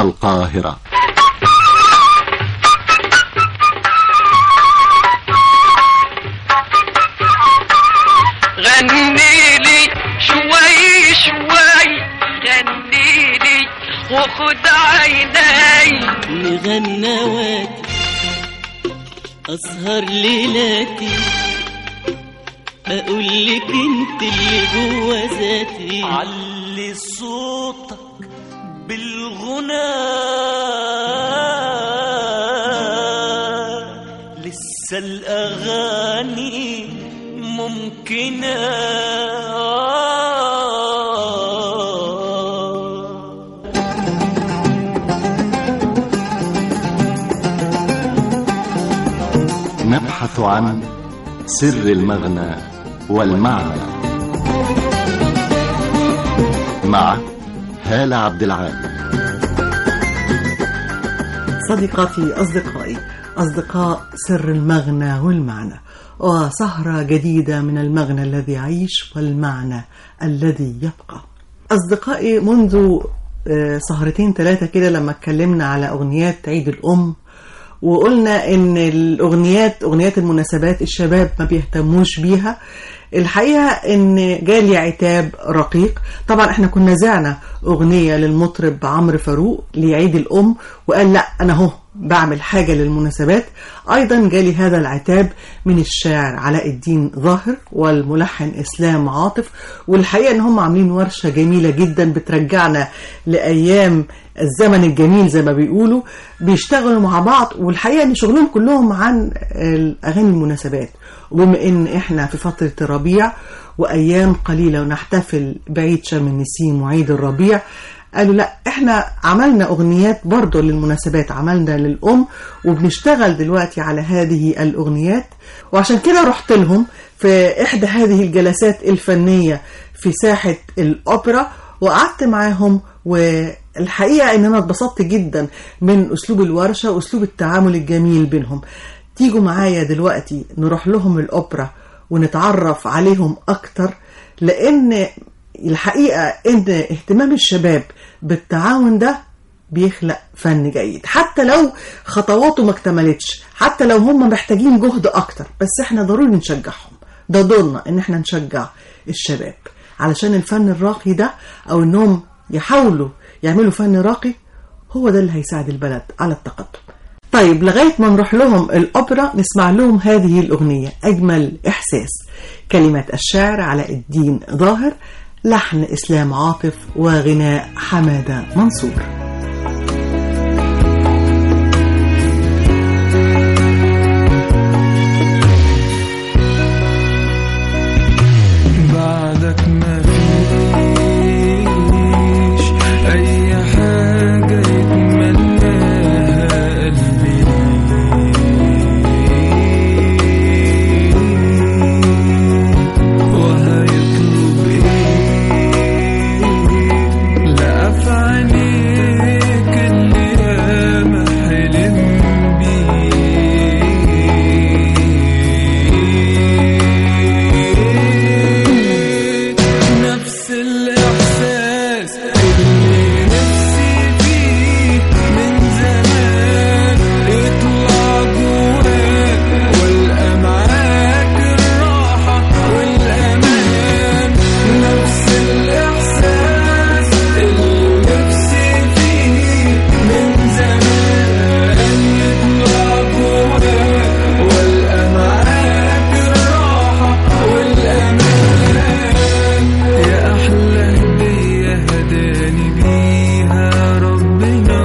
القاهرة غني لي شوي شوي غني لي وخد عيني لغنواتي أسهر ليلاتي أقول لك أنت اللي جوا ذاتي علي صوتك بالغنى لسه الأغاني ممكنة نبحث عن سر المغنى والمعنى مع هالة عبد العال صديقاتي أصدقائي أصدقاء سر المغنى والمعنى وسهرة جديدة من المغنى الذي يعيش والمعنى الذي يبقى أصدقائي منذ آه، سهرتين ثلاثة كده لما اتكلمنا على أغنيات عيد الأم وقلنا ان الاغنيات اغنيات المناسبات الشباب ما بيهتموش بيها الحقيقه ان جالي عتاب رقيق طبعا احنا كنا زعنا اغنيه للمطرب عمرو فاروق لعيد الام وقال لا انا اهو بعمل حاجه للمناسبات ايضا جالي هذا العتاب من الشاعر علاء الدين ظاهر والملحن اسلام عاطف والحقيقه ان هم عاملين ورشه جميله جدا بترجعنا لايام الزمن الجميل زي ما بيقولوا بيشتغلوا مع بعض والحقيقه ان شغلهم كلهم عن الاغاني المناسبات وبما ان احنا في فتره الربيع وايام قليله ونحتفل بعيد شم النسيم وعيد الربيع قالوا لا احنا عملنا اغنيات برضه للمناسبات عملنا للام وبنشتغل دلوقتي على هذه الاغنيات وعشان كده رحت لهم في احدى هذه الجلسات الفنيه في ساحه الاوبرا وقعدت معاهم والحقيقه ان انا اتبسطت جدا من اسلوب الورشه واسلوب التعامل الجميل بينهم تيجوا معايا دلوقتي نروح لهم الاوبرا ونتعرف عليهم اكتر لان الحقيقه ان اهتمام الشباب بالتعاون ده بيخلق فن جيد حتى لو خطواته ما اكتملتش حتى لو هم محتاجين جهد اكتر بس احنا ضروري نشجعهم ده دورنا ان احنا نشجع الشباب علشان الفن الراقي ده او انهم يحاولوا يعملوا فن راقي هو ده اللي هيساعد البلد على التقدم طيب لغاية ما نروح لهم الأوبرا نسمع لهم هذه الأغنية أجمل إحساس كلمات الشاعر علاء الدين ظاهر لحن إسلام عاطف وغناء حمادة منصور بعدك ما فيش أي حاجة يتمناها قلبي وهيطلب إيه لا في عينيك اللي ياما حلم بيه نفس الإحساس اللي نفسي فيه من زمان يطلع جواك والقى معاك الراحة والأمان نفس الإحساس اللي نفسي فيه من زمان يطلع جواك والقى معاك الراحة والأمان يا أحلى هدية هداني بيها ربنا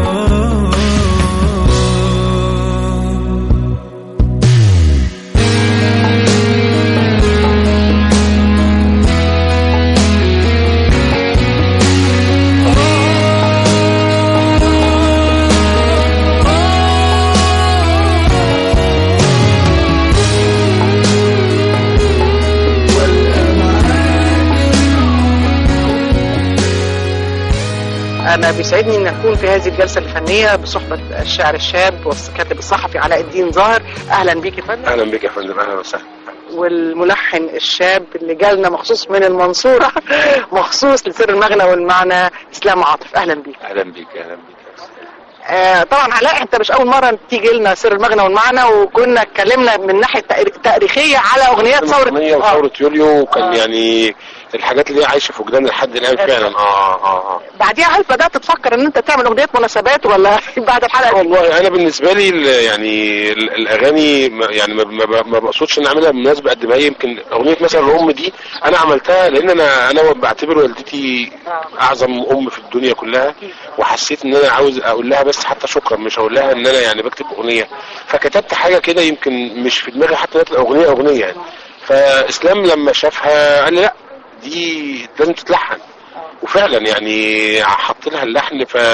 أنا بيسعدني أن أكون في هذه الجلسة الفنية بصحبة الشاعر الشاب والكاتب الصحفي علاء الدين ظاهر أهلا بيك يا فندم اهلا بك يا فندم اهلا وسهلا والملحن الشاب اللي جالنا مخصوص من المنصورة مخصوص لسر المغنى والمعنى إسلام عاطف أهلا بيك اهلا بك اهلا بك آه طبعا علاء انت مش اول مره تيجي لنا سر المغنى والمعنى وكنا اتكلمنا من ناحيه تأري- تاريخيه على اغنيات ثوره الوطنية آه. وثورة يوليو كان آه. يعني الحاجات اللي هي عايشة في وجدان لحد الآن فعلا اه اه اه بعديها هل بدات تفكر ان انت تعمل اغنيات مناسبات ولا بعد الحلقه دي؟ والله انا بالنسبه لي ال- يعني ال- الاغاني ما- يعني ما- ما ما بقصدش ان اعملها بمناسبه قد ما هي يمكن اغنيه مثلا الام دي انا عملتها لان انا انا بعتبر والدتي اعظم ام في الدنيا كلها وحسيت ان انا عاوز اقول لها بس حتى شكرا مش هقول لها ان انا يعني بكتب اغنيه فكتبت حاجه كده يمكن مش في دماغي حتى تطلع اغنيه اغنيه يعني فاسلام لما شافها قال لي لا دي لازم تتلحن وفعلا يعني حط لها اللحن ف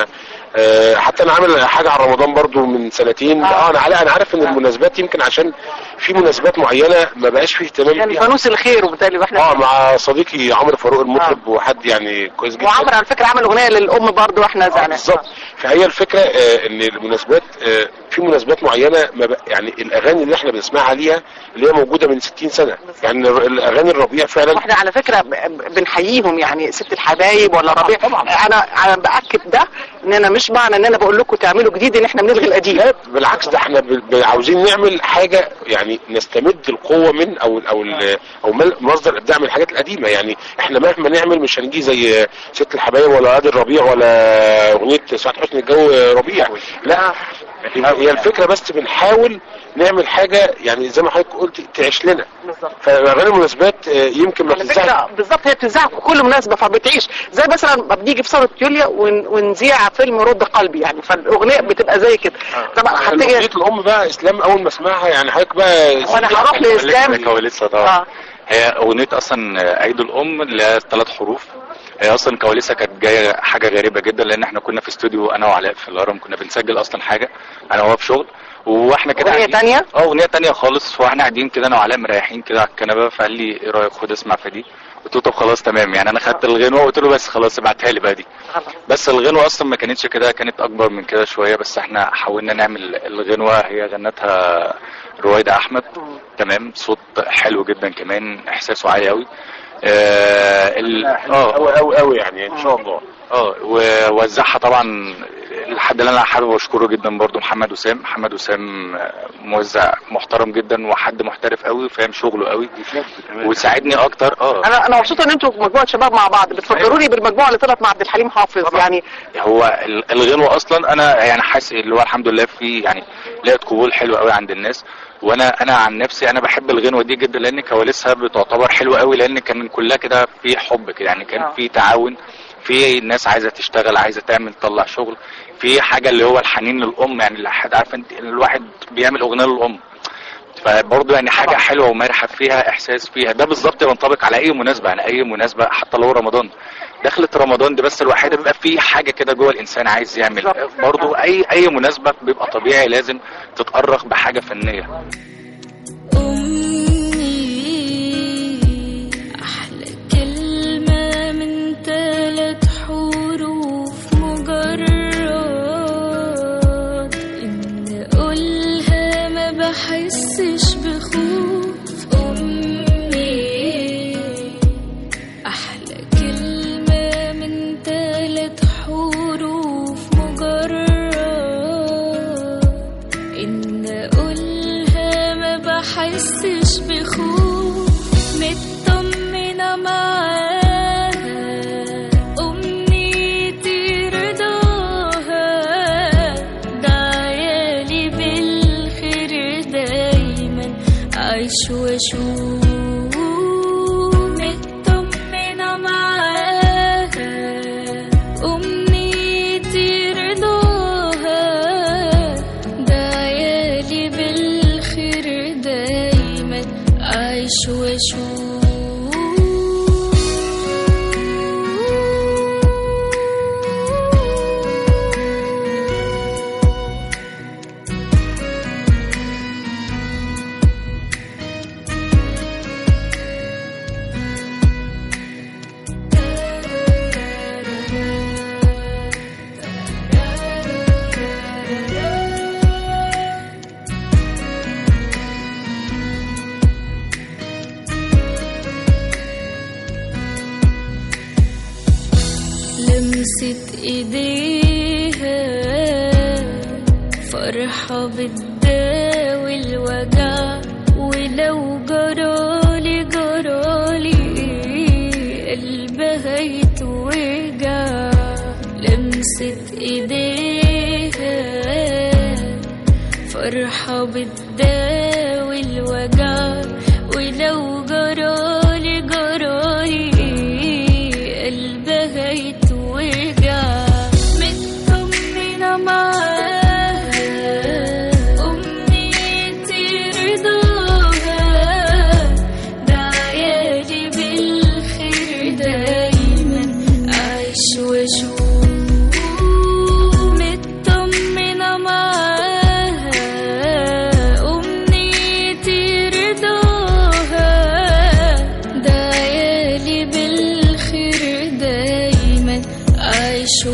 آه، حتى انا عامل حاجه على رمضان برضو من سنتين اه انا عارف انا عارف ان المناسبات يمكن عشان في مناسبات معينه ما بقاش فيه اهتمام يعني بيها فانوس الخير وبالتالي واحنا اه مع صديقي عمرو فاروق المطرب وحد يعني كويس جدا وعمرو على فكره عمل اغنيه للام برضه واحنا آه، زعلانين بالظبط فهي الفكره آه، ان المناسبات آه، في مناسبات معينه ما بق- يعني الاغاني اللي احنا بنسمعها ليها اللي هي موجوده من 60 سنه يعني الر- الاغاني الربيع فعلا واحنا على فكره ب- ب- بنحييهم يعني ست الحبايب ولا ربيع طبعاً. انا انا باكد ده ان انا مش معنى ان انا بقول لكم تعملوا جديد ان احنا بنلغي القديم لا بالعكس ده احنا ب- ب- عاوزين نعمل حاجه يعني نستمد القوه من او او ال- او مل- مصدر ابداع من الحاجات القديمه يعني احنا مهما نعمل مش هنجي زي ست الحبايب ولا عادل الربيع ولا اغنيه سعاد حسني الجو ربيع لا هي الفكره بس بنحاول نعمل حاجه يعني زي ما حضرتك قلت تعيش لنا بالظبط فاغاني المناسبات آه، يمكن ما على تنزعش فكره بالظبط هي بتذاع في كل مناسبه فبتعيش زي مثلا ما بنيجي في ثوره يوليا ون- ونذيع فيلم رد قلبي يعني فالاغنيه بتبقى زي كده طبعا اغنيه هتيجي الام بقى اسلام اول ما اسمعها يعني حضرتك بقى وانا هروح لاسلام كواليسها طبعا اه هي اغنيه اصلا عيد الام اللي هي ثلاث حروف هي اصلا كواليسها كانت جايه حاجه غريبه جدا لان احنا كنا في استوديو انا وعلاء في الهرم كنا بنسجل اصلا حاجه انا وهو في شغل واحنا كده أغنية قاعدين- تانية؟ اه اغنيه تانية خالص واحنا قاعدين كده انا وعلاء مريحين كده على الكنبه فقال لي ايه رايك خد اسمع في دي قلت له طب خلاص تمام يعني انا خدت الغنوه وقلت له بس خلاص ابعتها لي بقى دي بس الغنوة اصلا ما كانتش كده كانت اكبر من كده شوية بس احنا حاولنا نعمل الغنوة هي غنتها رويدة احمد تمام صوت حلو جدا كمان احساسه عالي قوي اه ال- اه قوي قوي قوي يعني ان شاء الله اه ووزعها طبعا الحد اللي انا حابب اشكره جدا برضو محمد وسام محمد وسام آه، موزع محترم جدا وحد محترف قوي وفاهم شغله قوي وساعدني اكتر اه انا انا مبسوطه ان انتوا مجموعه شباب مع بعض بتفكروني بالمجموعه اللي طلعت مع عبد الحليم حافظ يعني هو ال- الغنوة اصلا انا يعني حاسس اللي هو الحمد لله في يعني لقيت قبول حلو قوي عند الناس وانا انا عن نفسي انا بحب الغنوة دي جدا لان كواليسها بتعتبر حلوة قوي لان كان كلها كده في حب كده يعني كان آه. في تعاون في ناس عايزة تشتغل عايزة تعمل تطلع شغل في حاجة اللي هو الحنين للام يعني الواحد عارف انت الواحد بيعمل اغنية للام فبرضه يعني حاجة حلوة ومرحب فيها احساس فيها ده بالظبط ينطبق على اي مناسبة يعني اي مناسبة حتى لو رمضان دخلت رمضان دي بس الوحيدة بيبقى في حاجة كده جوه الانسان عايز يعمل برضه اي اي مناسبة بيبقى طبيعي لازم تتأرخ بحاجة فنية أمي أحلى كلمة من ثلاث حروف مجرد إن أقولها ما بحسش بخوف أمي أحلى كلمة من ثلاث حروف مجرد إن أقولها ما بحسش بخوف مطمنة معاها أمنيتي رضاها ده عيالي بالخير دايما أعيش وأشوف مطمنة معاها أمنيتي رضاها ده عيالي بالخير دايما أعيش وأشوف لمسة ايديها فرحة بتداوي الوجع ولو جرالي جرالي قلبها يتوجع لمسة ايديها فرحة بتداوي الوجع ولو جرالي جرالي قلبها يتوجع مطمنة معاها أمنيتي رضاها ده عيالي بالخير دايما أعيش وأشوف مطمنة معاها أمنيتي رضاها ده عيالي بالخير دايما أعيش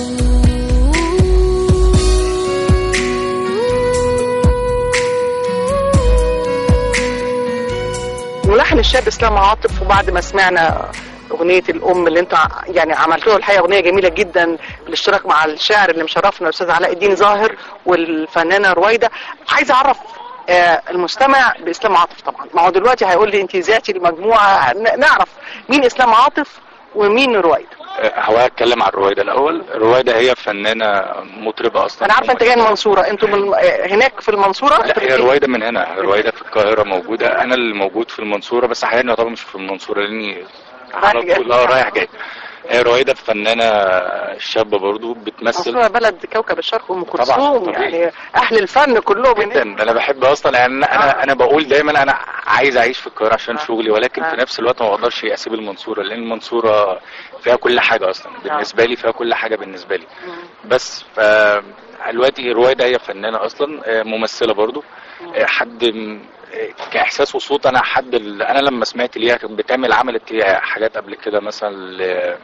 وأشوف ملحن الشاب اسلام عاطف وبعد ما سمعنا اغنيه الام اللي انتوا ع- يعني عملتوها الحقيقه اغنيه جميله جدا بالاشتراك مع الشاعر اللي مشرفنا الاستاذ علاء الدين ظاهر والفنانه رويده عايز اعرف آه، المستمع باسلام عاطف طبعا ما هو دلوقتي هيقول لي انت ذاتي المجموعه ن- نعرف مين اسلام عاطف ومين رويده هو هتكلم عن رويدة الأول رويدة هي فنانة مطربة أصلا انا عارفه انت جاي من المنصوره انتوا من آه، هناك في المنصوره لا هي رويدة من هنا رويدة في القاهرة موجودة أنا اللي موجود في المنصورة بس حاليا يعتبر مش في المنصورة لأني على جاي. طول اه رايح جاي هي رويدة فنانة شابة برضو بتمثل المنصوره بلد كوكب الشرق ام طبعاً، كلثوم طبيعي. يعني اهل الفن كلهم هناك. جدا انا بحب اصلا يعني انا انا انا بقول دايما انا عايز اعيش في القاهره عشان آه. شغلي ولكن آه. في نفس الوقت ما بقدرش اسيب المنصوره لان المنصوره فيها كل حاجه اصلا بالنسبه لي فيها كل حاجه بالنسبه لي بس ف دلوقتي رويدة هي فنانة أصلا آه، ممثلة برضو آه، حد م- آه، كإحساس وصوت أنا حد ال- أنا لما سمعت ليها كانت بتعمل عملت ليها حاجات قبل كده مثلا ل-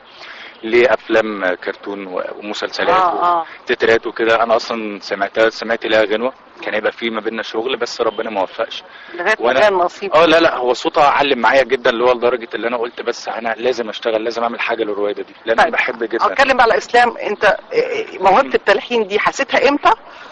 لأفلام كرتون و- ومسلسلات آه، آه. وتترات وكده أنا أصلا سمعتها سمعت ليها غنوة كان هيبقى في ما بيننا شغل بس ربنا ما وفقش لغايه ما وأنا- كان نصيب اه لا لا هو صوتها علم معايا جدا اللي هو لدرجه اللي انا قلت بس انا لازم اشتغل لازم اعمل حاجه للرويده دي لان انا طيب. بحب جدا اتكلم بقى على اسلام انت إيه، موهبه التلحين دي حسيتها امتى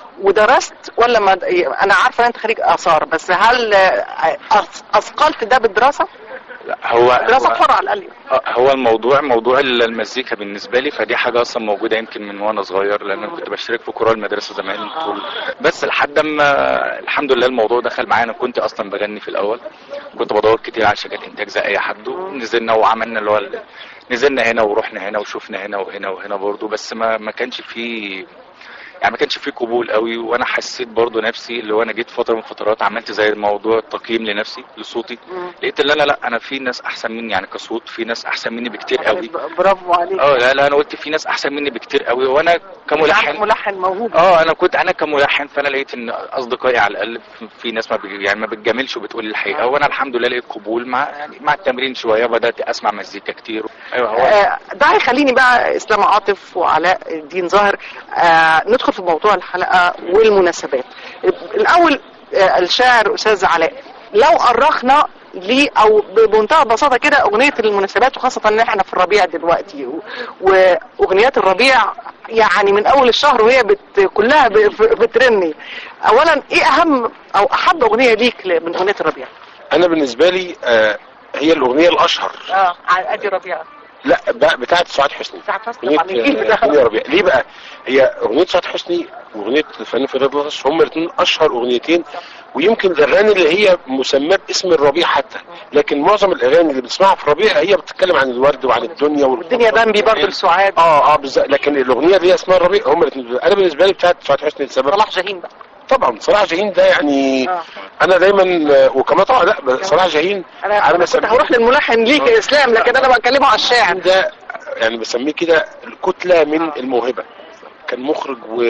ودرست ولا ما انا عارفه ان انت خريج اثار بس هل آه، أث- اثقلت ده بالدراسه لا هو دراسه هو- حره على الاقل آه، هو الموضوع موضوع المزيكا بالنسبه لي فدي حاجه اصلا موجوده يمكن من وانا صغير لان انا كنت بشترك في كورال المدرسه زمان طول بس لحد ما الحمد لله الموضوع دخل معايا انا كنت اصلا بغني في الاول كنت بدور كتير على شركات انتاج زي اي حد ونزلنا وعملنا اللي هو ال- نزلنا هنا ورحنا هنا وشفنا هنا وهنا وهنا برضو بس ما ما كانش فيه يعني ما كانش فيه قبول قوي وانا حسيت برضو نفسي اللي هو انا جيت فتره من الفترات عملت زي موضوع التقييم لنفسي لصوتي لقيت ان انا لا انا في ناس احسن مني يعني كصوت في ناس احسن مني بكتير قوي برافو عليك اه لا لا انا قلت في ناس احسن مني بكتير قوي وانا كملحن ملحن موهوب اه انا كنت انا كملحن فانا لقيت ان اصدقائي على الاقل في- في ناس ما بي يعني ما بتجاملش وبتقول الحقيقه وانا الحمد لله لقيت قبول مع يعني مع التمرين شويه بدات اسمع مزيكا كتير ايوه هو آه، ده هيخليني بقى اسلام عاطف وعلاء الدين ظاهر آه، ندخل في موضوع الحلقه والمناسبات الاول آه، الشاعر استاذ علاء لو أرخنا ليه او بمنتهى البساطه كده اغنيه المناسبات وخاصه ان احنا في الربيع دلوقتي و- واغنيات الربيع يعني من اول الشهر وهي بت كلها ب- بترني اولا ايه اهم او احب اغنيه ليك ل- من اغنيه الربيع انا بالنسبه لي آه هي الاغنيه الاشهر اه ادي ربيع لا بقى بتاعت سعاد حسني ساعة حسني اغنيه طبعاً الجيل آه، بتاعها. دنيا ربيع ليه بقى هي اغنيه سعاد حسني واغنيه الفنان فريد الأطرش هما الاثنين اشهر اغنيتين ويمكن الاغاني اللي هي مسماه باسم الربيع حتى لكن معظم الاغاني اللي بتسمعها في الربيع هي بتتكلم عن الورد وعن الدنيا والدنيا بامبي برضه لسعاد اه اه بالظبط لكن الاغنيه اللي هي اسمها الربيع هما الاثنين انا بالنسبه لي بتاعت سعاد حسني لسبب صلاح جاهين بقى طبعا صلاح جاهين ده يعني آه. انا دايما آه، وكمان طبعا لا صلاح جاهين انا انا كنت بسميه- هروح للملحن ليك يا اسلام لكن انا بكلمه على الشاعر ده يعني بسميه كده الكتله من الموهبه كان مخرج و...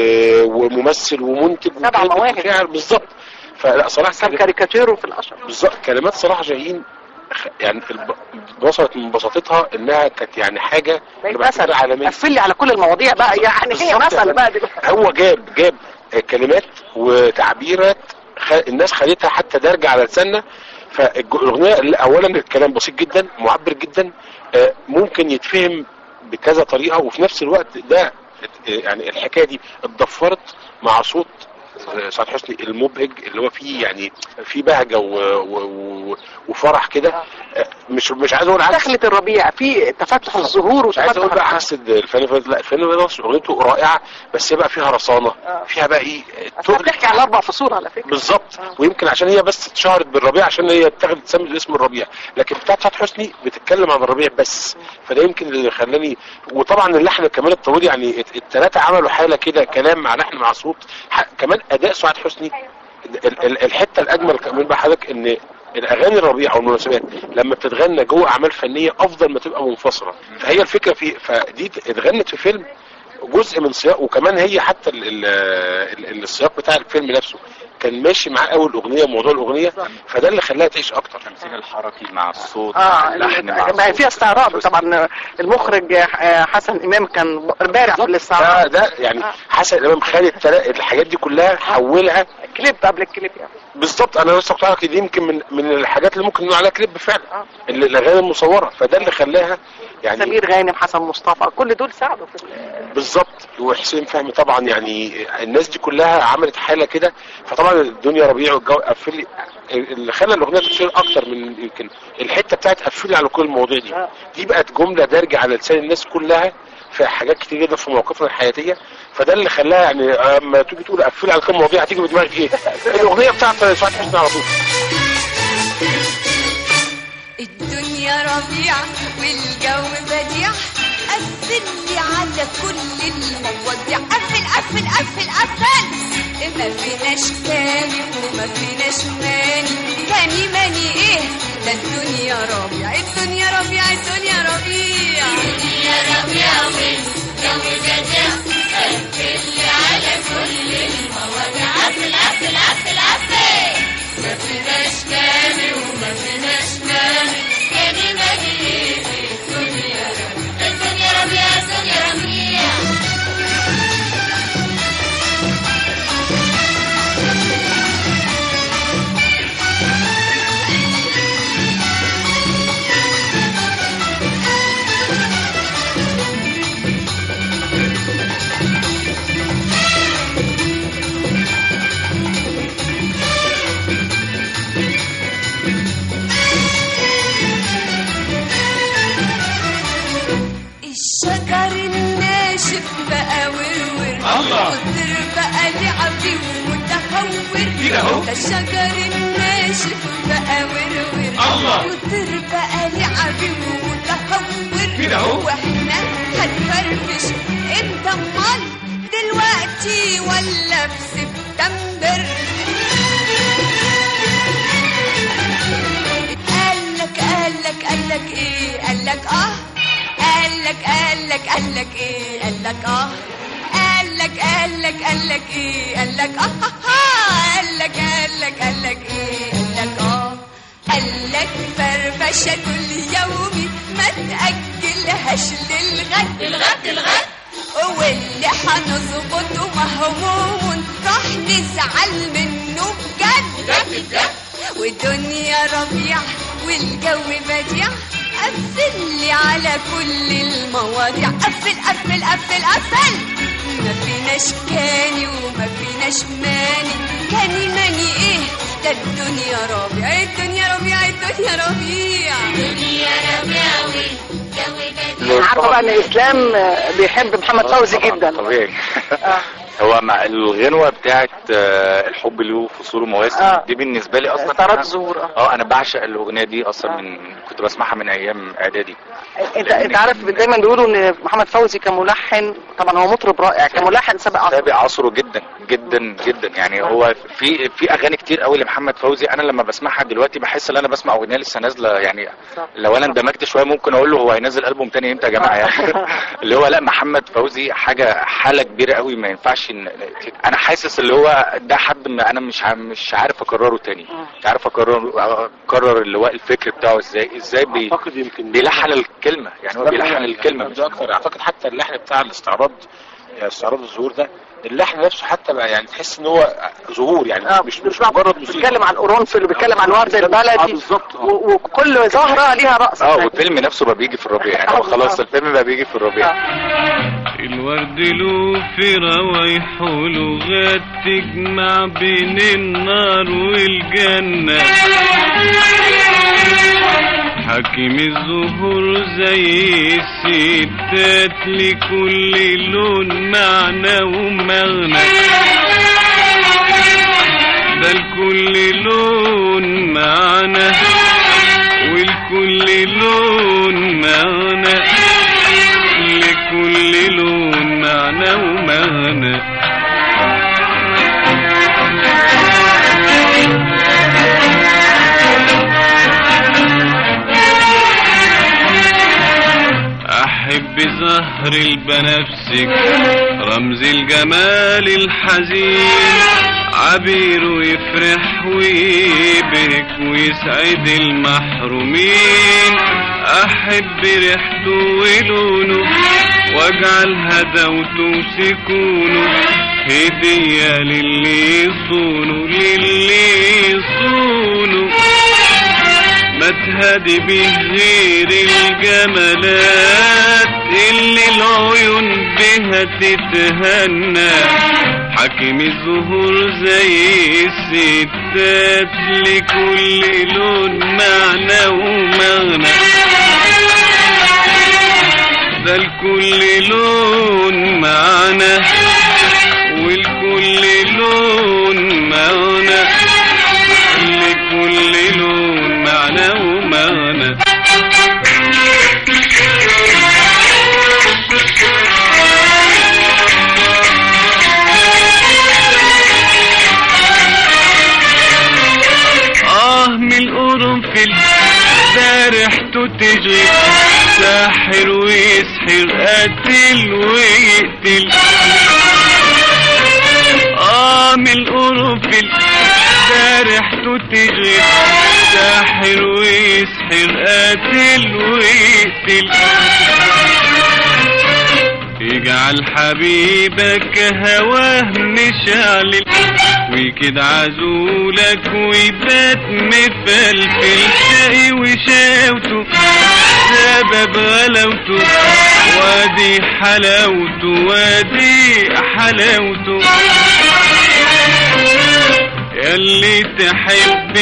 وممثل ومنتج سبع وكاتب مواهب. وشاعر بالظبط فلا صلاح كان كان كاريكاتيره في الاشهر بالظبط كلمات صلاح جاهين خ- يعني الب... وصلت من بساطتها انها كانت يعني حاجه بقيت تبقى مثل كده عالميه قفل لي على كل المواضيع بقى يعني هي بالظبط مثل يعني. بقى دلوقتي هو جاب جاب كلمات وتعبيرات خ... الناس خدتها حتى درجة على لساننا فالاغنيه اولا الكلام بسيط جدا معبر جدا آه، ممكن يتفهم بكذا طريقه وفي نفس الوقت ده آه، يعني الحكايه دي اتضفرت مع صوت سعاد حسني المبهج اللي هو فيه يعني فيه بهجه و... و... و... وفرح كده آه، مش مش عايز اقول عكس دخلة الربيع في تفتح الزهور مش عايز اقول بقى وتفتح عكس الفن الفن- لا الفن الفن اغنيته رائعه بس هي بقى فيها رصانه فيها بقى ايه أصل بتحكي على اربع فصول على فكره بالظبط ويمكن عشان هي بس اتشهرت بالربيع عشان هي اتخذت تسمي اسم الربيع لكن بتاعت فتحي حسني بتتكلم عن الربيع بس فده يمكن اللي خلاني وطبعا اللحن كمان الطويل يعني الثلاثه عملوا حاله كده كلام مع لحن مع صوت ح- كمان اداء سعاد حسني ال- ال- الحته الاجمل كمان بقى حضرتك ان الاغاني الربيع او المناسبات لما بتتغنى جوه اعمال فنيه افضل ما تبقى منفصله فهي الفكره في فدي اتغنت في فيلم جزء من سياق وكمان هي حتى ال ال ال السياق بتاع الفيلم نفسه كان ماشي معاه قوي الاغنيه موضوع الاغنيه فده اللي خلاها تعيش اكتر التمثيل الحركي مع الصوت اه مع اللحن مع ما هي الصوت فيها استعراض طبعا المخرج آه، حسن امام كان بارع في ده, الاستعراض ده يعني حسن امام خالد التلا- الحاجات دي كلها حولها كليب قبل الكليب يعني بالظبط انا لسه كنت هقولك دي يمكن من من الحاجات اللي ممكن نقول عليها كليب فعلا اللي- الاغاني المصوره فده اللي خلاها يعني سمير غانم حسن مصطفى كل دول ساعدوا في ال- بالظبط وحسين فهمي طبعا يعني الناس دي كلها عملت حاله كده فطبعا الدنيا ربيع والجو قفل لي اللي خلى الاغنيه تشير اكتر من يمكن الحته بتاعت قفل لي على كل المواضيع دي دي بقت جمله دارجه على لسان الناس كلها في حاجات كتير جدا في مواقفنا الحياتيه فده اللي خلاها يعني اما تيجي تقول قفل لي على كل المواضيع هتيجي في دماغك ايه؟ الاغنيه بتاعت سعاد حسني على طول الدنيا ربيع والجو بديع قفل لي على كل المواضيع قفل قفل قفل قفل ما فيناش تاني وما فيناش ماني تاني ماني ايه ده الدنيا ربيع الدنيا ربيع الدنيا ربيع الدنيا ربيع والجو بديع قفل لي على كل المواضيع قفل قفل قفل قفل ما فيناش تاني وما فيناش ماني تاني ماني ايه الدنيا ربيع الدنيا ربيع الدنيا ربيع الشجر الناشف بقى ورور الله. والطير بقى لعبي ومتهور كده أهو. ده الشجر الناشف بقى ورور الله. والطير بقى لعبي ومتهور كده أهو. واحنا هنفرفش امتى امال دلوقتي ولا في سبتمبر قالك قالك قالك ايه قالك اه قالك قالك قالك ايه قالك اه قالك قالك قالك ايه قالك اه آه، آه. قالك قالك قالك ايه قالك اه قالك فرفشة كل يومي ما تأجلهاش للغد الغد الغد واللي هنظبطه مهموم راح نزعل منه بجد بجد بجد والدنيا ربيع والجو بديع قفل لي على كل المواضيع قفل قفل قفل قفل ما فيناش كاني وما فيناش ماني كاني ماني ايه ده الدنيا ربيع الدنيا ربيع الدنيا ربيع الدنيا ربيع والجو بديع عارفه بقى ان الاسلام آه، بيحب محمد فوزي طبعاً، جدا طبيعي هو مع الغنوه بتاعت آه، الحب له فصول ومواسم آه. دي بالنسبه لي اصلا استعراض أنا- الظهور آه. اه انا بعشق الاغنيه دي اصلا من كنت بسمعها من ايام اعدادي انت انت عارف دايما بيقولوا ان محمد فوزي كملحن طبعا هو مطرب رائع كملحن سابق عصره سابق عصره جدا جدا جدا يعني هو في في اغاني كتير قوي لمحمد فوزي انا لما بسمعها دلوقتي بحس ان انا بسمع اغنيه لسه نازله يعني لو انا اندمجت شويه ممكن اقول له هو هينزل البوم تاني امتى يا جماعه يعني اللي هو لا محمد فوزي حاجه حاله كبيره قوي ما ينفعش إن انا حاسس اللي هو ده حد ما انا مش ع- مش عارف اكرره تاني مش عارف اكرر اكرر اللي هو الفكر بتاعه ازاي ازاي بي اعتقد يمكن بيلحن الكلمه يعني هو بيلحن الكلمه ده اكتر اعتقد حتى اللحن بتاع الاستعراض يعني استعراض الظهور ده اللحن نفسه حتى بقى يعني تحس ان هو ظهور يعني آه، مش مش مجرد موسيقى بيتكلم عن القرنفل وبيتكلم عن الورد آه، البلدي بالظبط آه. و- وكل زهره ليها رقص اه والفيلم نفسه بقى بيجي في الربيع يعني هو خلاص الفيلم بقى بيجي في الربيع الورد له في روايح ولغات تجمع بين النار والجنة حكيم الزهور زي الستات لكل لون معنى ومغنى ده لكل لون معنى والكل لون معنى لكل لون معنى ومعنى أحب زهر البنفسج رمز الجمال الحزين عبير ويفرح ويبهك ويسعد المحرومين أحب ريحته ولونه واجعل هدوته وسكونه هدية للي يصونه للي يصونه ما تهدي به غير الجمالات اللي العيون بها تتهنى حكيم الزهور زي الستات لكل لون معنى ومغنى ده لكل لون معنى والكل لون معنى لكل لون معنى ومعنى آه من القرنفل ده ريحته تشغل ساحر ويسحر قاتل ويقتل آه من القرنفل ده ريحته تشغل ساحر ويسحر قاتل ويقتل يجعل حبيبك هواه مشعل ويكد عزولك ويبات مفلفل شقي وشاوته سبب غلاوته وادي حلاوته وادي حلاوته ياللي تحب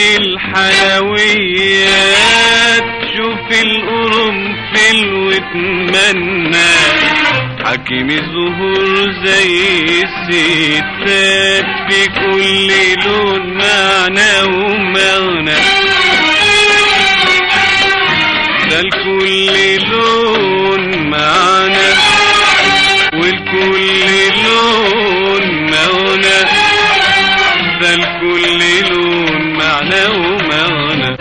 الحلويات شوف القرنفل واتمنى حكيم الزهور زي الستات في كل لون معنى ومغنى ده لكل لون معنى والكل لون مغنى ده لكل لون معنى ومغنى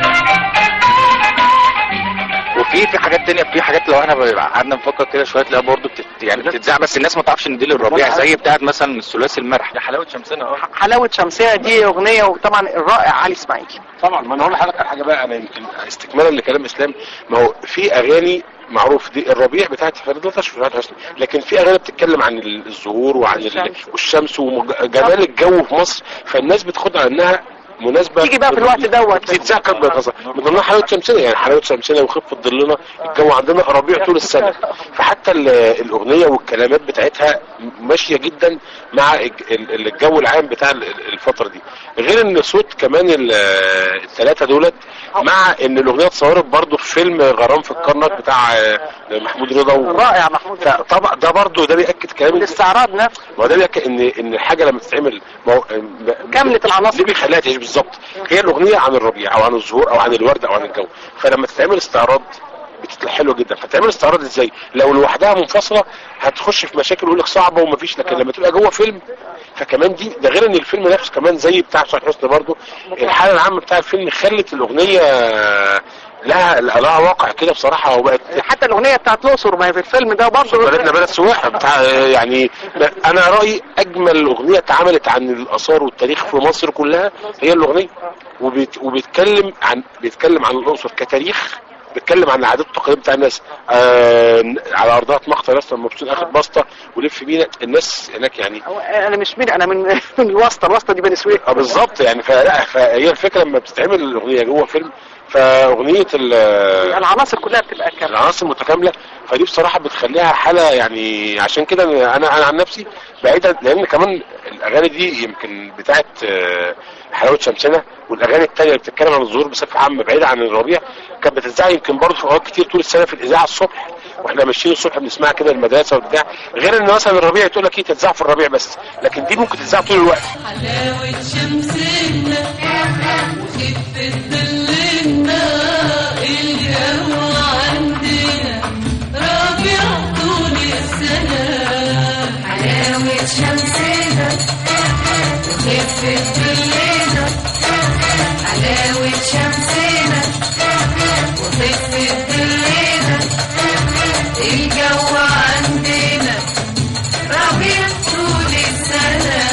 وفي في حاجات تانية في حاجات لو احنا قعدنا نفكر كده شويه تلاقيها برضه بتت يعني بتتذاع بس الناس ما تعرفش ان دي للربيع زي بتاعت مثلا الثلاثي المرح دي حلاوه شمسنا اه حلاوة شمسية دي أغنية وطبعا الرائع علي إسماعيل طبعا ما انا هقول لحضرتك على حاجه بقى انا يمكن استكمالا لكلام اسلام ما هو في اغاني معروف دي الربيع بتاعت فريد الأطرش وفريد حسني لكن في اغاني بتتكلم عن الزهور وعن ال- والشمس وجمال الجو في مصر فالناس بتاخدها على انها مناسبه تيجي بقى في الوقت دوت تتذاع كانت بالغزة من ضمنها حلاوه شمسيه يعني حلاوه شمسيه وخفه ظلنا الجو عندنا ربيع طول السنه فحتى ال- الاغنيه والكلمات بتاعتها ماشيه جدا مع الج- ال- الجو العام بتاع ال- الفتره دي غير ان صوت كمان ال- الثلاثه دولت مع ان الاغنيه اتصورت برضه في فيلم غرام في الكرنك بتاع آه، محمود رضا و... رائع محمود طبعا ده برضه ده بياكد كلام الاستعراض نفسه ما هو ده بيأكد ان ان الحاجه لما تتعمل ما هو كاملة العناصر اللي بيخليها تعيش بالظبط هي الاغنيه عن الربيع او عن الزهور او عن الورد او عن الجو فلما تتعمل استعراض بتطلع حلوه جدا فتعمل استعراض ازاي لو لوحدها منفصله هتخش في مشاكل ويقول لك صعبه ومفيش لكن لما تبقى جوه فيلم فكمان دي ده غير ان الفيلم نفسه كمان زي بتاع حسين حسني برضه الحاله العامه بتاع الفيلم خلت الاغنيه لها لها واقع كده بصراحه وبقت حتى الأغنية بتاعت الأقصر ما هي في الفيلم ده برضه بلدنا بلد سواح بتاع يعني انا رايي اجمل اغنيه اتعملت عن الاثار والتاريخ في مصر كلها هي الاغنيه وبيت وبيتكلم عن بيتكلم عن الاقصر كتاريخ بتكلم عن العادات والتقاليد بتاع الناس آه على ارضها مقطع ناس لما مبسوط اخد بسطه ولف بينا الناس هناك يعني هو انا مش من انا من من الواسطه الواسطه دي بني سويف اه بالظبط يعني فلا فهي الفكره لما بتتعمل الاغنيه جوه فيلم فاغنيه ال- العناصر كلها بتبقى كامله العناصر متكامله فدي بصراحه بتخليها حاله يعني عشان كده انا انا عن نفسي بعيدا لان كمان الاغاني دي يمكن بتاعت آه، حلاوه شمسنا والاغاني التانية اللي بتتكلم عن الظهور بصفه عامه بعيده عن الربيع كانت بتتذاع يمكن برضه في اوقات كتير طول السنه في الاذاعه الصبح واحنا ماشيين الصبح بنسمعها كده المدرسه وبتاع غير ان مثلا الربيع تقول لك ايه تتذاع في الربيع بس لكن دي ممكن تتذاع طول الوقت حلاوة شمسنا وخفة ظلنا الجو عندنا ربيع طول السنة حلاوة شمسنا وخفة ظلنا حلاوة شمسنا وخفة ظلنا الجو عندنا ربيع طول السنة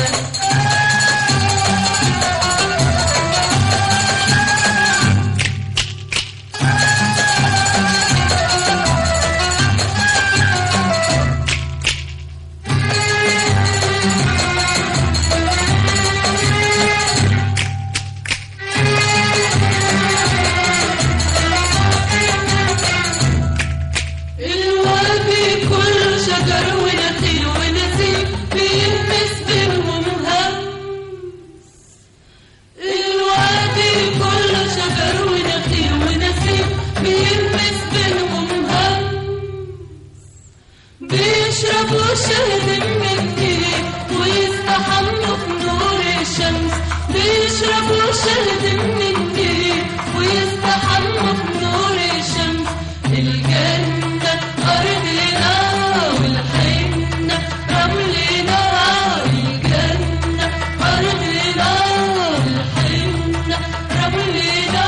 الوادي كله شجر ونخيل ونسيم بيلمس بينهم همس الوادي كله شجر ونخيل ونسيم بيلمس بينهم همس بيشربوا شهد من النيل ويستحموا في نور الشمس بيشربوا شهد من النيل ويستحموا في نور الشمس الجنة أرضنا والحنة رملنا الجنة أرضنا والحنة رملنا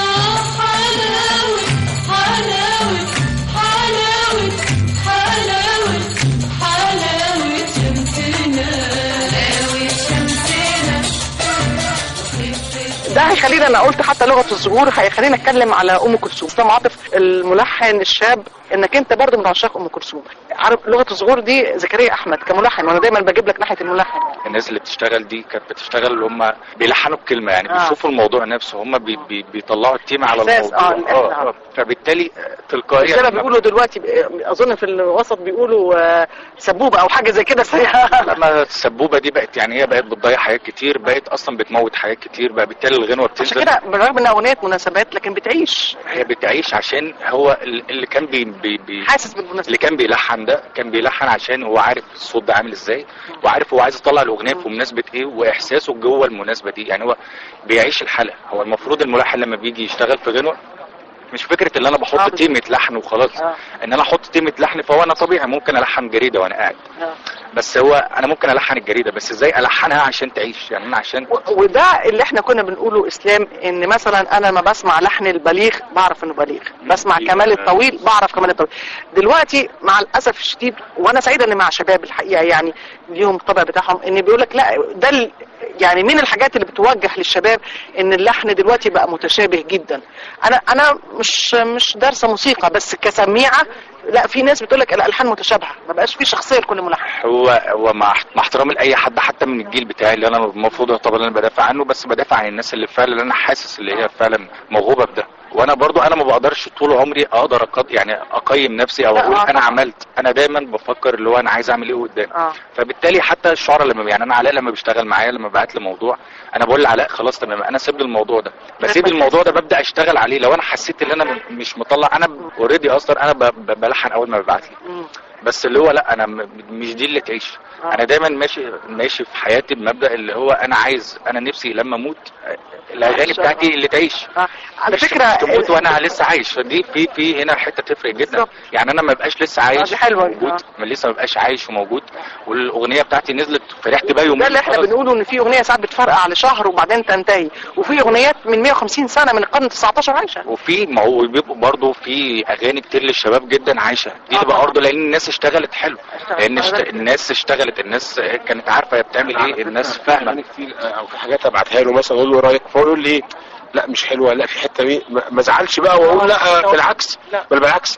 حلاوة حلاوة حلاوة حلاوة حلاوة شمسنا حلاوة شمسنا ده هيخلينا انا قلت حتى لغه الظهور هيخلينا اتكلم على ام كلثوم اسلام عاطف الملحن الشاب انك انت برضه من عشاق ام كلثوم عارف لغه الظهور دي زكريا احمد كملحن وانا دايما بجيب لك ناحيه الملحن الناس اللي بتشتغل دي كانت بتشتغل اللي هم بيلحنوا الكلمه يعني آه. بيشوفوا الموضوع نفسه هم بي بي بيطلعوا التيمة على إحساس، الموضوع آه، الإحساس، آه. فبالتالي تلقائيا زي ما بيقولوا دلوقتي اظن في الوسط بيقولوا آه، سبوبه او حاجه زي كده سريعه لما السبوبه دي بقت يعني هي بقت بتضيع حاجات كتير بقت اصلا بتموت حاجات كتير بقى بالتالي الغنوه عشان بتنزل كده بالرغم انها اغنيه مناسبات لكن بتعيش هي بتعيش عشان هو ال- اللي كان بي بي بي حاسس بالمناسبه اللي كان بيلحن ده كان بيلحن عشان هو عارف الصوت ده عامل ازاي وعارف هو عايز يطلع الاغنيه في مناسبه ايه واحساسه جوه المناسبه دي يعني هو بيعيش الحلقه هو المفروض الملحن لما بيجي يشتغل في غنوه مش فكره ان انا آه، بحط بالظبط. تيمه لحن وخلاص آه. ان انا احط تيمه لحن فهو انا طبيعي ممكن الحن جريده وانا قاعد آه. بس هو انا ممكن الحن الجريده بس ازاي الحنها عشان تعيش يعني انا عشان و- وده اللي احنا كنا بنقوله اسلام ان مثلا انا لما بسمع لحن البليغ بعرف انه بليغ بسمع كمال الطويل بعرف كمال الطويل دلوقتي مع الاسف الشديد وانا سعيده ان مع شباب الحقيقه يعني ليهم الطبع بتاعهم ان بيقول لك لا ده ال- يعني من الحاجات اللي بتوجه للشباب ان اللحن دلوقتي بقى متشابه جدا انا انا مش مش دارسه موسيقى بس كسميعه لا في ناس بتقول لك الالحان متشابهه ما بقاش في شخصيه لكل ملحن هو هو مع مع احترامي لاي حد حتى من الجيل بتاعي اللي انا المفروض طبعا انا بدافع عنه بس بدافع عن الناس اللي فعلا اللي انا حاسس اللي هي فعلا موهوبه بده وانا برضو انا ما بقدرش طول عمري اقدر أقد يعني اقيم نفسي او لا، اقول آه، انا طبعا. عملت انا دايما بفكر اللي هو انا عايز اعمل ايه قدام اه فبالتالي حتى الشعراء لما يعني انا علاء لما بيشتغل معايا لما بعت لي موضوع انا بقول لعلاء خلاص تمام انا سيب لي الموضوع ده بسيب كويس. الموضوع ده ببدا اشتغل عليه لو انا حسيت ان انا م- مش مطلع انا اوريدي اصلا انا ب- ب- بلحن اول ما ببعت لي مم. بس اللي هو لا انا م- مش دي اللي تعيش آه. انا دايما ماشي ماشي في حياتي بمبدا اللي هو انا عايز انا نفسي لما اموت آه، الاغاني بتاعتي اللي تعيش آه. على مش- فكره مش تموت وانا لسه عايش فدي في في هنا حته تفرق جدا بالظبط. يعني انا ما بقاش لسه آه، عايش دي حلوة دي. موجود آه. ما لسه ما بقاش عايش وموجود والاغنيه بتاعتي نزلت فرحت بيها ده يومين اللي احنا خلاص. بنقوله ان في اغنيه ساعات بتفرقع على شهر وبعدين تنتهي وفي اغنيات من 150 سنه من القرن 19 عايشه وفي ما هو بيبقوا برضه في اغاني كتير للشباب جدا عايشه دي آه تبقى طبعا. برضه لان الناس اشتغلت حلو اشتغلت. لان اشت... اشتغلت. الناس اشتغلت الناس كانت عارفه هي بتعمل ايه الناس اغاني فاهمه كتير او في حاجات ابعتها له مثلا اقول له إيه رايك فهو يقول لي ايه لا مش حلوه لا في حته مي- ما ما ازعلش بقى واقول لا بالعكس بل بالعكس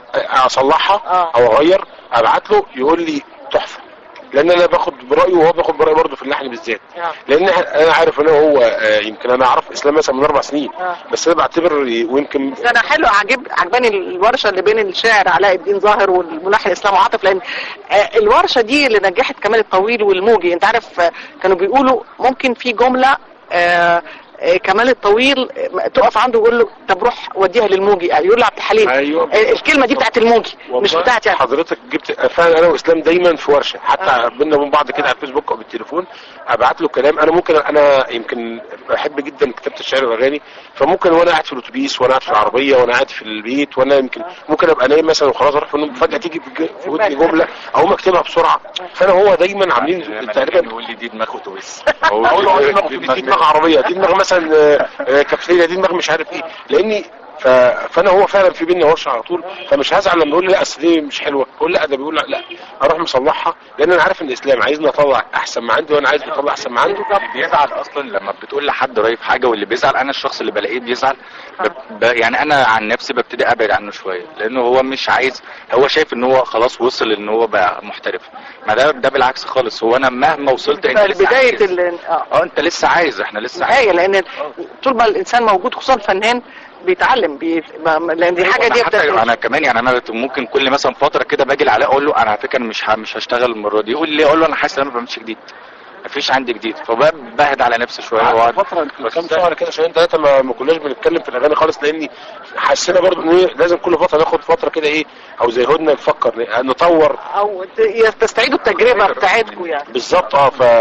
اصلحها او اغير ابعت له يقول لي تحفه لان انا باخد برايه وهو بياخد برايه برضه في اللحن بالذات لان انا عارف ان هو آه، يمكن انا اعرف اسلام مثلا من اربع سنين بس انا بعتبر ويمكن بس انا حلو عجب عجباني الورشه اللي بين الشاعر علاء الدين ظاهر والملحن اسلام عاطف لان آه، الورشه دي اللي نجحت كمال الطويل والموجي انت عارف آه، كانوا بيقولوا ممكن في جمله آه، آه، كمال الطويل آه، تقف عنده ويقول له طب روح وديها للموجي آه، يقول له عبد الحليم أيوة. آه، الكلمه دي بتاعت الموجي مش والله بتاعتي يعني حضرتك جبت فعلا انا واسلام دايما في ورشه حتى بينا من بعض كده على الفيسبوك او بالتليفون ابعت له كلام انا ممكن انا يمكن بحب جدا كتابه الشعر والاغاني فممكن وانا قاعد في الاتوبيس وانا قاعد في العربيه وانا قاعد في البيت وانا يمكن ممكن ابقى نايم مثلا وخلاص اروح في النوم فجاه تيجي في ج- في ودني جمله اقوم اكتبها بسرعه فانا هو دايما عاملين تقريبا يقول لي دي دماغ اتوبيس اقول له دي دماغ- دي دماغ عربيه دي دماغ مثلا آه، آه، كبسيله دي دماغ مش عارف ايه لاني ف... فانا هو فعلا في بينا ورشه على طول فمش هزعل لما يقول لي لا اصل دي مش حلوه اقول لا ده بيقول لا, لا اروح مصلحها لان انا عارف ان الاسلام عايزني اطلع احسن ما عندي وانا عايز اطلع احسن ما عنده اللي بيزعل اصلا لما بتقول لحد راي في حاجه واللي بيزعل انا الشخص اللي بلاقيه بيزعل ب... ب... يعني انا عن نفسي ببتدي ابعد عنه شويه لانه هو مش عايز هو شايف ان هو خلاص وصل ان هو بقى محترف ما ده ده بالعكس خالص هو انا مهما وصلت انت لسه بدايه عايز. ال- اه اه انت لسه عايز احنا لسه عايز نهايه لان طول ما الانسان موجود خصوصا فنان بيتعلم بي... ما- لان دي حاجه أنا دي حتى بتاعت- انا كمان يعني انا ممكن كل مثلا فتره كده باجي لعلاء اقول له انا على فكره مش ه- مش هشتغل المره دي يقول لي اقول له انا حاسس ان انا ما بعملش جديد مفيش عندي جديد فبهد على نفسي شويه قعدت وأقعد- فتره كام شهر كده شهرين ثلاثه ما, ما كناش بنتكلم في الاغاني خالص لاني حسينا برضو ان إيه لازم كل فتره ناخد فتره كده ايه او زي هدنه نفكر نطور او ت- تستعيدوا التجربه بتاعتكم يعني بالظبط اه ف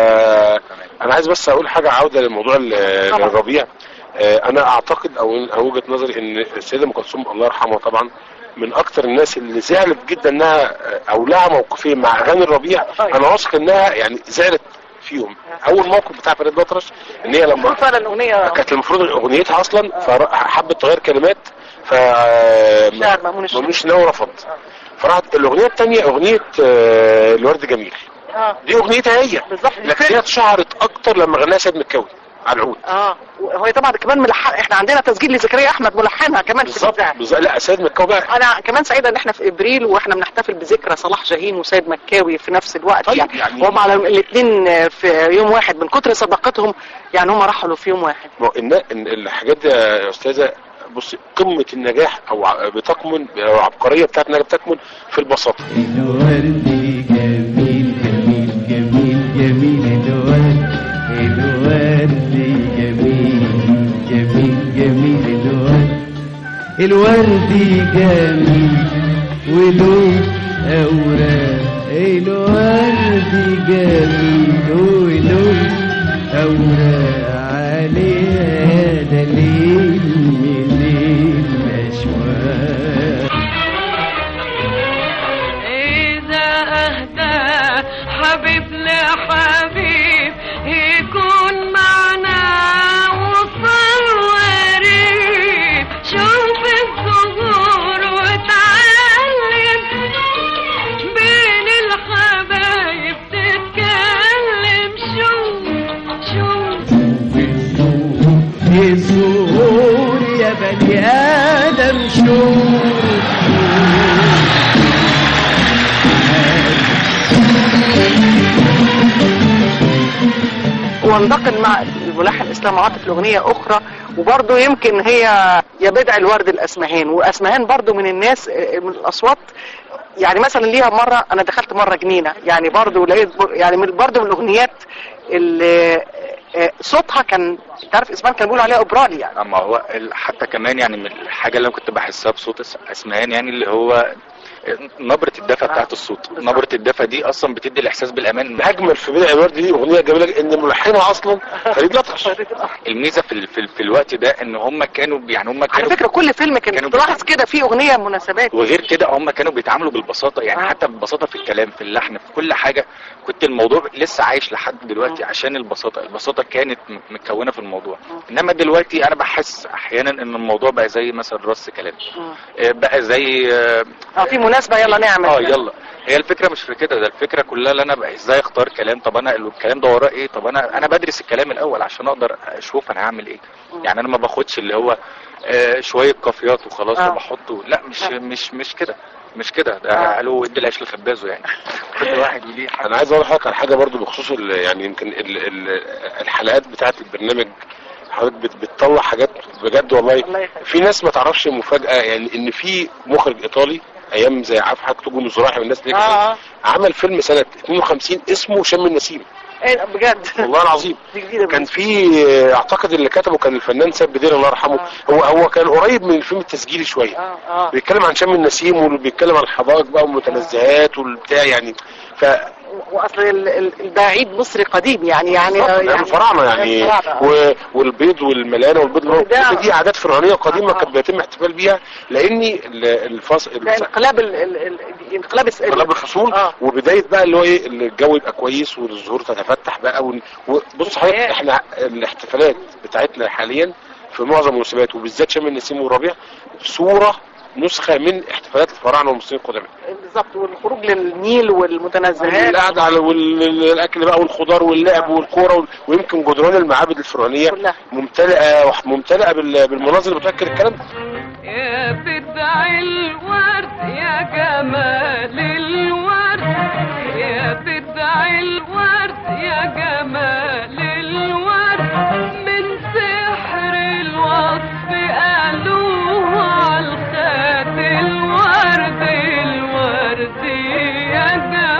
انا عايز بس اقول حاجه عوده للموضوع ال- طبعا. الربيع آه، انا اعتقد او او وجهه نظري ان السيده ام كلثوم الله يرحمها طبعا من اكتر الناس اللي زعلت جدا انها آه، او لها موقفين مع اغاني الربيع انا واثق انها يعني زعلت فيهم اول موقف بتاع فريد الأطرش ان هي لما فعلا الاغنيه كانت المفروض اغنيتها اصلا فحبت تغير كلمات ف شاعر مأمون الشاعر. مأمون الشناوي رفض فراحت الاغنيه الثانيه اغنيه آه، الورد جميل اه دي اغنيتها هي بالظبط لكن هي اتشهرت اكتر لما غناها سيد مكاوي على العود اه وهي طبعا كمان ملحن احنا عندنا تسجيل لزكريا احمد ملحنها كمان في بالظبط الإذاعة. بالظبط لا سيد مكاوي بقى انا كمان سعيده ان احنا في ابريل واحنا بنحتفل بذكرى صلاح جاهين وسيد مكاوي في نفس الوقت طيب يعني, يعني- هم على الاثنين في يوم واحد من كتر صداقتهم يعني هم رحلوا في يوم واحد ما هو إن إن الحاجات دي يا استاذه بص قمه النجاح او ع- بتكمن او العبقريه بتاعت النجاح بتكمن في البساطه الورد جميل جميل جميل جميل الورد الورد جميل جميل جميل الورد الورد جميل وله أوراق الورد جميل وله أوراق عليها دليل من الأشواق إذا أهدى حبيب لحبيب يكون معنا وصل وريب شوف الزهور وتعلم بين الحبايب تتكلم شوف شوف الزهور يا بني آدم شوف وانتقل مع الملحن اسلام عاطف لاغنيه اخرى وبرضه يمكن هي يا بدع الورد الاسمهان واسمهان برضه من الناس آه، من الاصوات يعني مثلا ليها مره انا دخلت مره جنينه يعني برضه لقيت بر- يعني من برضه من الاغنيات اللي آه، صوتها كان انت عارف اسمها كان بيقولوا عليها اوبرالي يعني اما هو ال- حتى كمان يعني من الحاجه اللي انا كنت بحسها بصوت أس- اسمهان يعني اللي هو نبره الدفى بتاعت الصوت نبره الدفى دي اصلا بتدي الاحساس بالامان اجمل في بدع الورد دي اغنيه جميله ان ملحنها اصلا فريد الأطرش الميزه في ال- في, ال- في الوقت ده ان هم كانوا يعني هم على كانوا فكره كل فيلم كان تلاحظ كده في اغنيه مناسبات وغير كده هم كانوا بيتعاملوا بالبساطه يعني حتى بالبساطه في الكلام في اللحن في كل حاجه كنت الموضوع لسه عايش لحد دلوقتي عشان البساطه البساطه كانت م- متكونه في الموضوع انما دلوقتي انا بحس احيانا ان الموضوع بقى زي مثلا رص كلام آه، بقى زي آه، اه في مناسبه يلا نعمل اه يلا هي الفكره مش في كده ده الفكره كلها اللي انا بقى ازاي اختار كلام طب انا الكلام ده وراه ايه طب انا انا بدرس الكلام الاول عشان اقدر اشوف انا هعمل ايه يعني انا ما باخدش اللي هو آه شويه قافيات وخلاص آه. وبحطه لا مش مش مش كده مش كده ده قالوا ادي العيش لخبازه يعني كل واحد ليه حاجه انا عايز اقول لحضرتك على حاجه برضو بخصوص ال- يعني يمكن ال ال الحلقات بتاعه البرنامج حضرتك بت- بتطلع حاجات بجد والله في ناس ما تعرفش مفاجاه يعني ان في مخرج ايطالي ايام زي عارف حضرتك تجون الزراعي والناس دي آه. عمل فيلم سنه 52 اسمه شم النسيم ايه بجد والله العظيم دي جديده كان في اعتقد اللي كتبه كان الفنان ساب بدير الله يرحمه هو هو كان قريب من الفيلم التسجيلي شويه اه بيتكلم عن شم النسيم وبيتكلم عن الحدائق بقى والمتنزهات والبتاع يعني ف واصل ال- ال- ده عيد مصري قديم يعني يعني يعني الفراعنه يعني الفراعنة. و... والبيض والملانه والبيض وده- كل دي عادات فرعونيه قديمه كانت بيتم احتفال بيها لان ال- الفص ده انقلاب ال- ال- ال- انقلاب الس- انقلاب الفصول وبدايه بقى اللي هو ايه اللي الجو يبقى كويس والزهور تتفتح بقى ون... وبص حضرتك احنا الاحتفالات بتاعتنا حاليا في معظم المناسبات وبالذات شم النسيم والربيع صوره نسخه من احتفالات الفراعنه والمصريين القدماء بالظبط والخروج للنيل والمتنزهات القعده على والاكل بقى والخضار واللعب والكوره وال- ويمكن جدران المعابد الفرعونيه ممتلئه ممتلئه بال- بالمناظر اللي بتاكد الكلام ده يا بدع الورد يا جمال الورد يا بدع الورد يا جمال الورد من سحر الوصف قالوه عالخد الورد الورد يا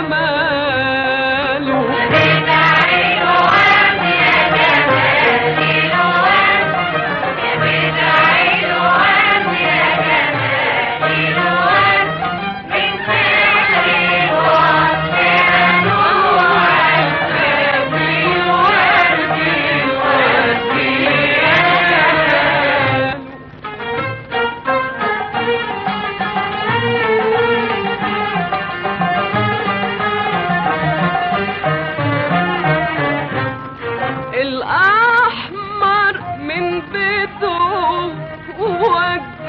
جماله بدع الورد يا جمال الأحمر من بيته وجد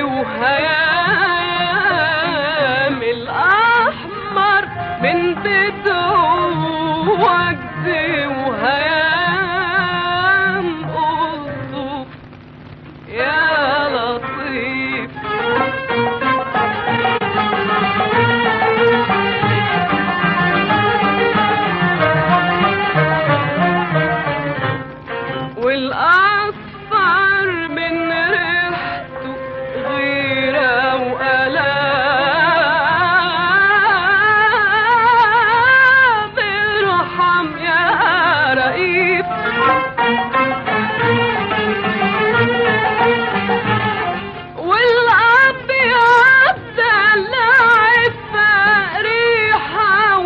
وهيام الأحمر من بيته وجد وهيام ألطف يا لطيف والأصفر من ريحته غيرة وألام ارحم يا رئيف والأبيض دلع ريحة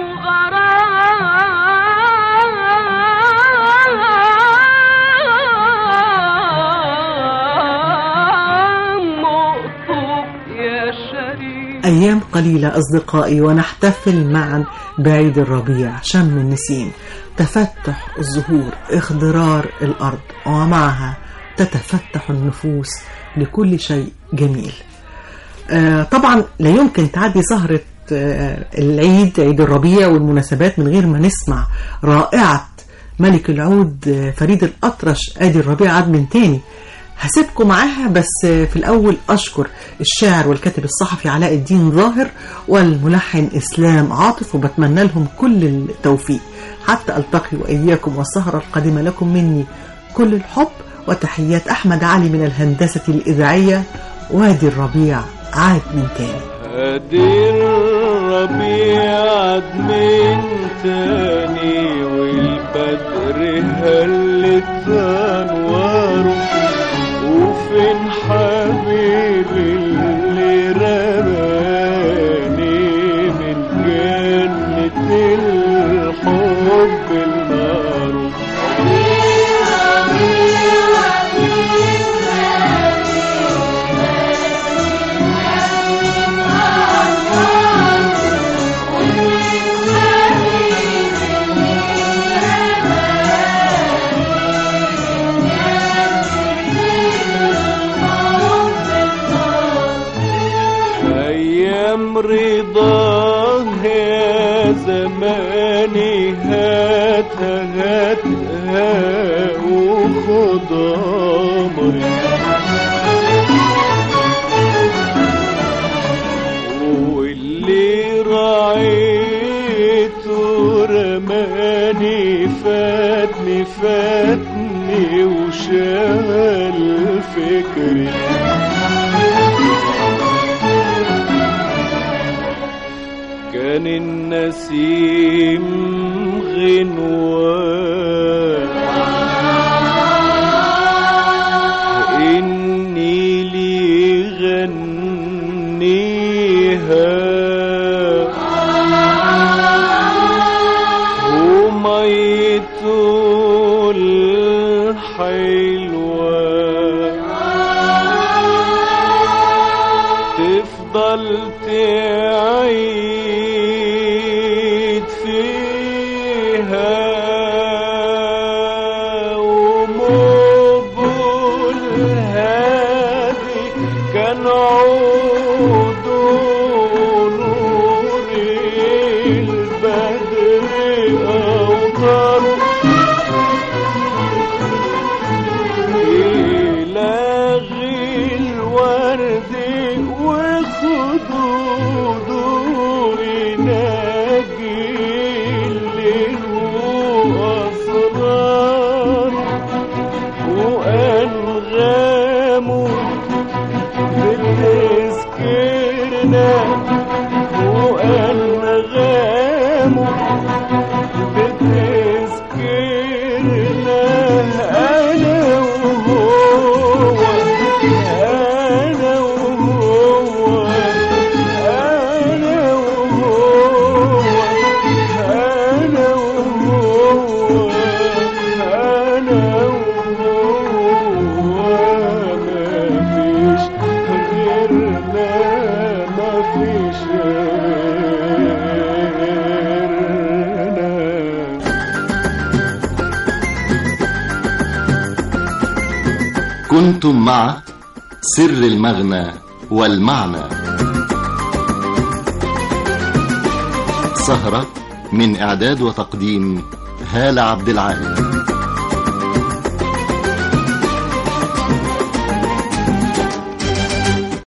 وغرام مقطوب يا شريف أيام قليلة أصدقائي ونحتفل معا بعيد الربيع شم النسيم تفتح الزهور اخضرار الأرض ومعها تتفتح النفوس لكل شيء جميل آه طبعا لا يمكن تعدي سهرة آه العيد عيد الربيع والمناسبات من غير ما نسمع رائعة ملك العود آه فريد الأطرش آدي الربيع عاد من تاني هسيبكم معاها بس في الأول أشكر الشاعر والكاتب الصحفي علاء الدين ظاهر والملحن إسلام عاطف وبتمنى لهم كل التوفيق حتى ألتقي وإياكم والسهرة القادمة لكم مني كل الحب وتحيات أحمد علي من الهندسة الإذاعية وادي الربيع عاد من تاني ادي الربيع عاد من تاني والبدر هلت انواره وفين حبيبي اللي رماني من جنة الحب المعروف ايام رضا هاتها وخد أمري واللي راعيته رماني فاتني فاتني وشال فكري كان النسيم غنوان إني لي غنيها وميته الحلوة تفضل تعيد فيها ومقبول هادي كان عود نور البدر أوطاره إلغي الورد وخدوده يناجي الليل وأسرار وأنغامه بتذكرنا وأنغامه بتذكرنا أنا وهو أنا وهو أنا وهو أنا وهو أنا وهو مفيش غيرنا مفيش غيرنا كنتم مع سر المغنى والمعنى سهرة من إعداد وتقديم هالة عبد العال